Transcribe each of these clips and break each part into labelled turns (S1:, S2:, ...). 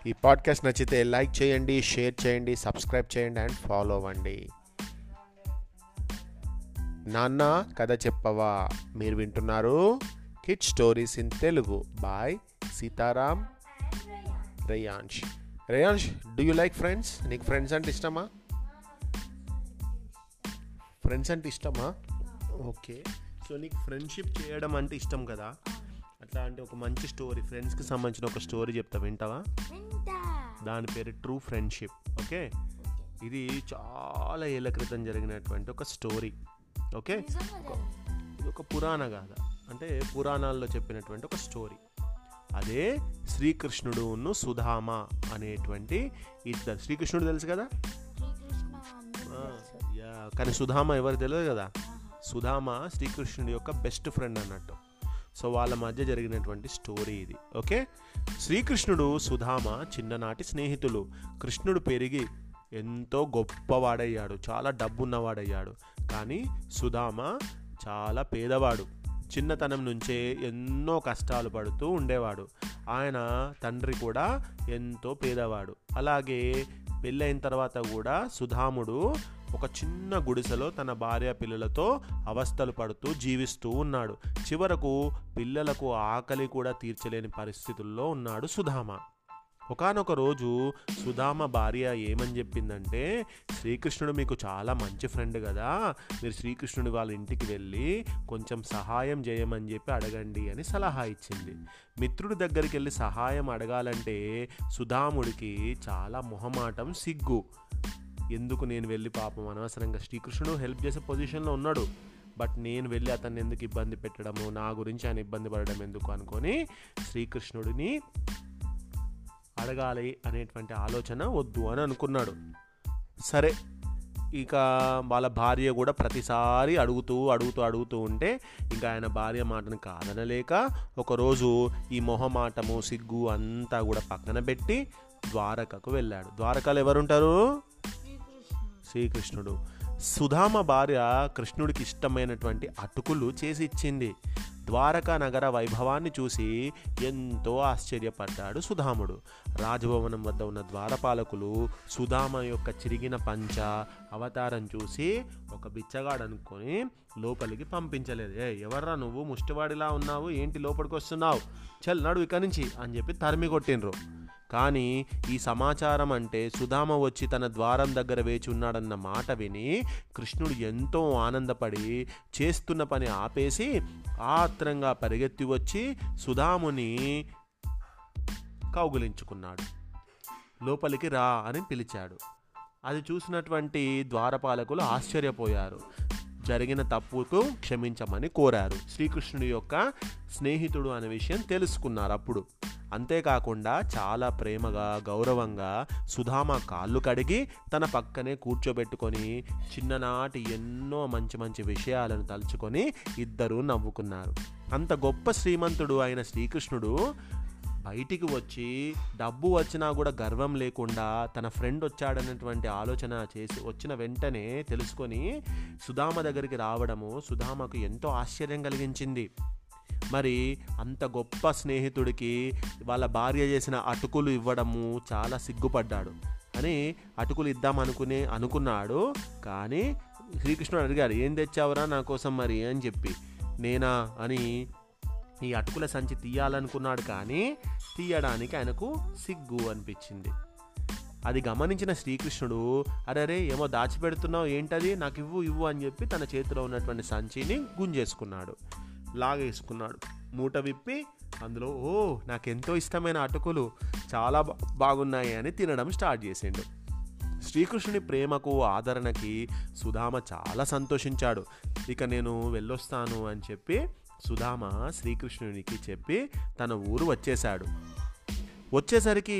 S1: ఈ పాడ్కాస్ట్ నచ్చితే లైక్ చేయండి షేర్ చేయండి సబ్స్క్రైబ్ చేయండి అండ్ ఫాలో అవ్వండి నాన్న కథ చెప్పవా మీరు వింటున్నారు kid stories in Telugu boy Sitaram Reyansh Reyansh do you like friends నీకు ఫ్రెండ్స్ అంటే ఇష్టమా ఫ్రెండ్స్ అంటే ఇష్టమా ఓకే సో నీకు ఫ్రెండ్షిప్ చేయడం అంటే ఇష్టం కదా అట్లా అంటే ఒక మంచి స్టోరీ ఫ్రెండ్స్కి సంబంధించిన ఒక స్టోరీ చెప్తా వింటావా
S2: వింటా
S1: దాని పేరు ట్రూ ఫ్రెండ్షిప్ ఓకే ఇది చాలా ఏళ్ళ క్రితం జరిగినటువంటి ఒక స్టోరీ ఓకే
S2: నిజంగా
S1: ఇది ఒక పురాణ గాథ అంటే పురాణాల్లో చెప్పినటువంటి ఒక స్టోరీ అదే శ్రీకృష్ణుడును సుధామ అనేటువంటి ఇద్దరు శ్రీకృష్ణుడు తెలుసు కదా
S2: శ్రీకృష్ణ అందరూ
S1: ఆ,
S2: తెలుసు.
S1: యా కానీ సుధామ ఎవరు తెలియదు కదా సుధామ శ్రీకృష్ణుడి యొక్క బెస్ట్ ఫ్రెండ్ అన్నట్టు సో వాళ్ళ మధ్య జరిగినటువంటి స్టోరీ ఇది ఓకే శ్రీకృష్ణుడు సుధామ చిన్ననాటి స్నేహితులు కృష్ణుడు పెరిగి ఎంతో గొప్పవాడయ్యాడు చాలా డబ్బున్నవాడయ్యాడు కానీ సుధామ చాలా పేదవాడు చిన్నతనం నుంచే ఎన్నో కష్టాలు పడుతూ ఉండేవాడు ఆయన తండ్రి కూడా ఎంతో పేదవాడు అలాగే పెళ్ళైన తర్వాత కూడా సుధాముడు ఒక చిన్న గుడిసెలో తన భార్య పిల్లలతో అవస్థలు పడుతూ జీవిస్తూ ఉన్నాడు చివరకు పిల్లలకు ఆకలి కూడా తీర్చలేని పరిస్థితుల్లో ఉన్నాడు సుధామ ఒకానొక రోజు సుధామ భార్య ఏమని చెప్పిందంటే శ్రీకృష్ణుడు మీకు చాలా మంచి ఫ్రెండ్ కదా మీరు శ్రీకృష్ణుడు వాళ్ళ ఇంటికి వెళ్ళి కొంచెం సహాయం చేయమని చెప్పి అడగండి అని సలహా ఇచ్చింది మిత్రుడి దగ్గరికి వెళ్ళి సహాయం అడగాలంటే సుధాముడికి చాలా మొహమాటం సిగ్గు ఎందుకు నేను వెళ్ళి పాపం అనవసరంగా శ్రీకృష్ణుడు హెల్ప్ చేసే పొజిషన్లో ఉన్నాడు బట్ నేను వెళ్ళి అతన్ని ఎందుకు ఇబ్బంది పెట్టడము నా గురించి ఆయన ఇబ్బంది పడడం ఎందుకు అనుకొని శ్రీకృష్ణుడిని అడగాలి అనేటువంటి ఆలోచన వద్దు అని అనుకున్నాడు సరే ఇక వాళ్ళ భార్య కూడా ప్రతిసారి అడుగుతూ అడుగుతూ అడుగుతూ ఉంటే ఇంకా ఆయన భార్య మాటను కాదనలేక ఒకరోజు ఈ మొహమాటము సిగ్గు అంతా కూడా పక్కన పెట్టి ద్వారకకు వెళ్ళాడు ద్వారకలో ఎవరుంటారు
S2: శ్రీకృష్ణ
S1: శ్రీకృష్ణుడు సుధామ భార్య కృష్ణుడికి ఇష్టమైనటువంటి అటుకులు చేసి ఇచ్చింది ద్వారకా నగర వైభవాన్ని చూసి ఎంతో ఆశ్చర్యపడ్డాడు సుధాముడు రాజభవనం వద్ద ఉన్న ద్వారపాలకులు సుధామ యొక్క చిరిగిన పంచ అవతారం చూసి ఒక బిచ్చగాడు అనుకొని లోపలికి పంపించలేదు ఏ ఎవర్రా నువ్వు ముష్టివాడిలా ఉన్నావు ఏంటి లోపలికి వస్తున్నావు చల్ నడు ఇక్కడి నుంచి అని చెప్పి తరిమి కొట్టిండ్రు కానీ ఈ సమాచారం అంటే సుధామ వచ్చి తన ద్వారం దగ్గర వేచి ఉన్నాడన్న మాట విని కృష్ణుడు ఎంతో ఆనందపడి చేస్తున్న పని ఆపేసి ఆత్రంగా పరిగెత్తి వచ్చి సుధాముని కౌగులించుకున్నాడు లోపలికి రా అని పిలిచాడు అది చూసినటువంటి ద్వారపాలకులు ఆశ్చర్యపోయారు జరిగిన తప్పుకు క్షమించమని కోరారు శ్రీకృష్ణుడి యొక్క స్నేహితుడు అనే విషయం తెలుసుకున్నారు అప్పుడు అంతేకాకుండా చాలా ప్రేమగా గౌరవంగా సుధామ కాళ్ళు కడిగి తన పక్కనే కూర్చోబెట్టుకొని చిన్ననాటి ఎన్నో మంచి మంచి విషయాలను తలుచుకొని ఇద్దరూ నవ్వుకున్నారు అంత గొప్ప శ్రీమంతుడు అయిన శ్రీకృష్ణుడు బయటికి వచ్చి డబ్బు వచ్చినా కూడా గర్వం లేకుండా తన ఫ్రెండ్ వచ్చాడన్నటువంటి ఆలోచన చేసి వచ్చిన వెంటనే తెలుసుకొని సుధామ దగ్గరికి రావడము సుధామకు ఎంతో ఆశ్చర్యం కలిగించింది మరి అంత గొప్ప స్నేహితుడికి వాళ్ళ భార్య చేసిన అటుకులు ఇవ్వడము చాలా సిగ్గుపడ్డాడు అని అటుకులు ఇద్దాం అనుకునే అనుకున్నాడు కానీ శ్రీకృష్ణుడు అడిగాడు ఏం తెచ్చావురా నా కోసం మరి అని చెప్పి నేనా అని ఈ అటుకుల సంచి తీయాలనుకున్నాడు కానీ తీయడానికి ఆయనకు సిగ్గు అనిపించింది అది గమనించిన శ్రీకృష్ణుడు అరే ఏమో దాచిపెడుతున్నావు ఏంటది నాకు ఇవ్వు ఇవ్వు అని చెప్పి తన చేతిలో ఉన్నటువంటి సంచిని గుంజేసుకున్నాడు లాగేసుకున్నాడు మూట విప్పి అందులో ఓ నాకెంతో ఇష్టమైన అటుకులు చాలా బా- బాగున్నాయి అని తినడం స్టార్ట్ చేసిండు శ్రీకృష్ణుని ప్రేమకు ఆదరణకి సుధామ చాలా సంతోషించాడు ఇక నేను వెళ్ళొస్తాను అని చెప్పి సుధామ శ్రీకృష్ణునికి చెప్పి తన ఊరు వచ్చేశాడు వచ్చేసరికి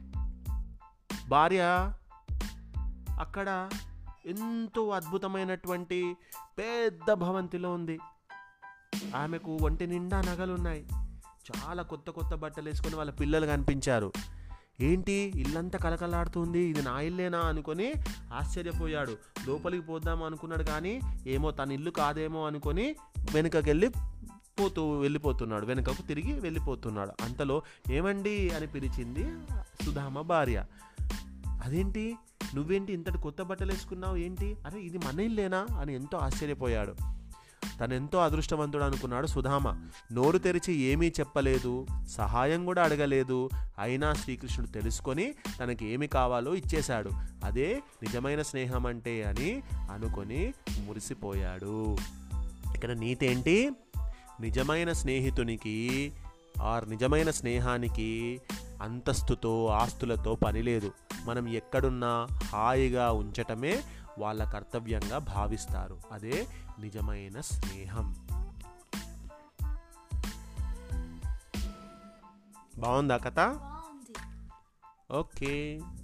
S1: భార్య అక్కడ ఎంతో అద్భుతమైనటువంటి పెద్ద భవంతిలో ఉంది ఆమెకు ఒంటి నిండా నగలున్నాయి చాలా కొత్త కొత్త బట్టలు వేసుకొని వాళ్ళ పిల్లలు కనిపించారు ఏంటి ఇల్లంతా కలకలాడుతుంది ఇది నా ఇల్లేనా అనుకొని ఆశ్చర్యపోయాడు లోపలికి పోద్దాం అనుకున్నాడు కానీ ఏమో తన ఇల్లు కాదేమో అనుకొని వెనుకకెళ్ళి పోతూ వెళ్ళిపోతున్నాడు వెనుకకు తిరిగి వెళ్ళిపోతున్నాడు అంతలో ఏమండి అని పిలిచింది సుధామ భార్య అదేంటి నువ్వేంటి ఇంతటి కొత్త బట్టలు వేసుకున్నావు ఏంటి అరే ఇది మన ఇల్లేనా అని ఎంతో ఆశ్చర్యపోయాడు తను ఎంతో అదృష్టవంతుడు అనుకున్నాడు సుధామ నోరు తెరిచి ఏమీ చెప్పలేదు సహాయం కూడా అడగలేదు అయినా శ్రీకృష్ణుడు తెలుసుకొని తనకి ఏమి కావాలో ఇచ్చేశాడు అదే నిజమైన స్నేహం అంటే అని అనుకొని మురిసిపోయాడు ఇక్కడ నీతేంటి నిజమైన స్నేహితునికి ఆర్ నిజమైన స్నేహానికి అంతస్తుతో ఆస్తులతో పని లేదు మనం ఎక్కడున్నా హాయిగా ఉంచటమే వాళ్ళ కర్తవ్యంగా భావిస్తారు అదే నిజమైన స్నేహం బాగుందా కథ
S2: బాగుంది
S1: ఓకే